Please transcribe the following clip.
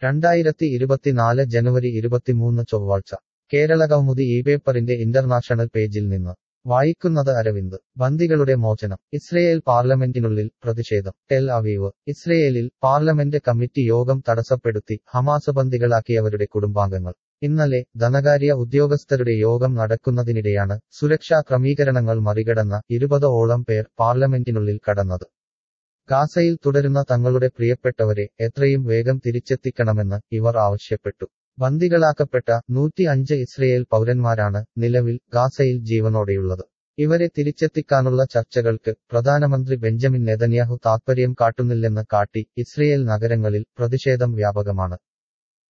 രണ്ടായിരത്തി ഇരുപത്തിനാല് ജനുവരി ഇരുപത്തിമൂന്ന് ചൊവ്വാഴ്ച കേരളകൗമുദി ഈ പേപ്പറിന്റെ ഇന്റർനാഷണൽ പേജിൽ നിന്ന് വായിക്കുന്നത് അരവിന്ദ് ബന്ദികളുടെ മോചനം ഇസ്രയേൽ പാർലമെന്റിനുള്ളിൽ പ്രതിഷേധം ടെൽ അവീവ് ഇസ്രയേലിൽ പാർലമെന്റ് കമ്മിറ്റി യോഗം തടസ്സപ്പെടുത്തി ഹമാസ് ബന്ദികളാക്കിയവരുടെ കുടുംബാംഗങ്ങൾ ഇന്നലെ ധനകാര്യ ഉദ്യോഗസ്ഥരുടെ യോഗം നടക്കുന്നതിനിടെയാണ് സുരക്ഷാ ക്രമീകരണങ്ങൾ മറികടന്ന ഇരുപതോളം പേർ പാർലമെന്റിനുള്ളിൽ കടന്നത് ഗാസയിൽ തുടരുന്ന തങ്ങളുടെ പ്രിയപ്പെട്ടവരെ എത്രയും വേഗം തിരിച്ചെത്തിക്കണമെന്ന് ഇവർ ആവശ്യപ്പെട്ടു ബന്ദികളാക്കപ്പെട്ട നൂറ്റി അഞ്ച് ഇസ്രയേൽ പൗരന്മാരാണ് നിലവിൽ ഗാസയിൽ ജീവനോടെയുള്ളത് ഇവരെ തിരിച്ചെത്തിക്കാനുള്ള ചർച്ചകൾക്ക് പ്രധാനമന്ത്രി ബെഞ്ചമിൻ നെതന്യാഹു താത്പര്യം കാട്ടുന്നില്ലെന്ന് കാട്ടി ഇസ്രയേൽ നഗരങ്ങളിൽ പ്രതിഷേധം വ്യാപകമാണ്